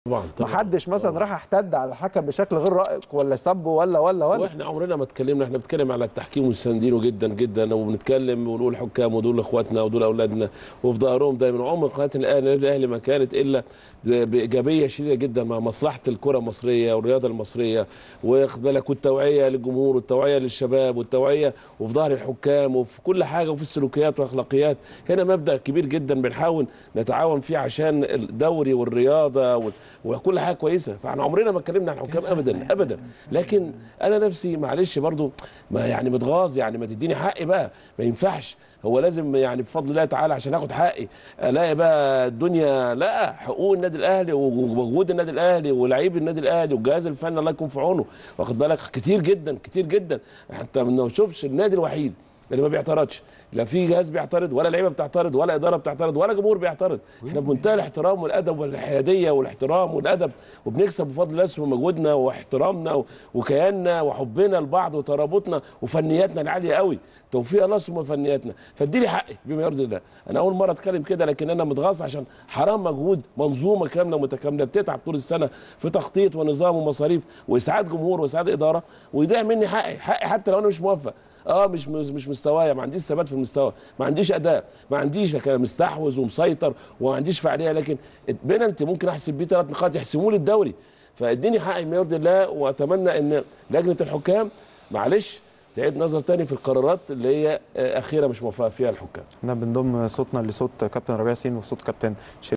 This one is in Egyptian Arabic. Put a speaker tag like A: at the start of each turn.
A: طبعا
B: ما
A: طبعا
B: حدش مثلا
A: طبعاً.
B: راح احتد على الحكم بشكل غير رائق ولا سبه ولا ولا ولا
A: واحنا عمرنا ما اتكلمنا احنا بنتكلم على التحكيم ومستندينه جدا جدا وبنتكلم ونقول حكام ودول اخواتنا ودول اولادنا وفي ظهرهم دايما عمر قناه الاهلي النادي الاهلي ما كانت الا بايجابيه شديده جدا مع مصلحه الكره المصريه والرياضه المصريه واخد بالك والتوعيه للجمهور والتوعيه للشباب والتوعيه وفي ظهر الحكام وفي كل حاجه وفي السلوكيات والاخلاقيات هنا مبدا كبير جدا بنحاول نتعاون فيه عشان الدوري والرياضه وال- وكل حاجه كويسه فاحنا عمرنا ما اتكلمنا عن الحكام ابدا ابدا لكن انا نفسي معلش برضو ما يعني متغاظ يعني ما تديني حقي بقى ما ينفعش هو لازم يعني بفضل الله تعالى عشان اخد حقي الاقي بقى الدنيا لا حقوق النادي الاهلي ووجود النادي الاهلي ولاعيب النادي الاهلي والجهاز الفني الله يكون في عونه واخد بالك كتير جدا كتير جدا حتى ما نشوفش النادي الوحيد اللي ما بيعترضش لا في جهاز بيعترض ولا لعيبه بتعترض ولا اداره بتعترض ولا جمهور بيعترض احنا بمنتهى الاحترام والادب والحياديه والاحترام والادب وبنكسب بفضل الله اسم مجهودنا واحترامنا و- وكياننا وحبنا لبعض وترابطنا وفنياتنا العاليه قوي توفيق الله ثم فنياتنا فاديني حقي بما يرضي الله انا اول مره اتكلم كده لكن انا متغاظ عشان حرام مجهود منظومه كامله متكامله بتتعب طول السنه في تخطيط ونظام ومصاريف واسعاد جمهور واسعاد اداره ويضيع مني حقي حقي حتى لو انا مش موفق اه مش مش مش مستوايا ما عنديش ثبات في المستوى ما عنديش اداء ما عنديش كان مستحوذ ومسيطر وما عنديش فعاليه لكن بينالتي ممكن احسب بيه ثلاث نقاط يحسموا لي الدوري فاديني حقي ما يرضي الله واتمنى ان لجنه الحكام معلش تعيد نظر تاني في القرارات اللي هي آه، اخيره مش موفقه فيها الحكام
B: احنا بنضم صوتنا لصوت كابتن ربيع ياسين وصوت كابتن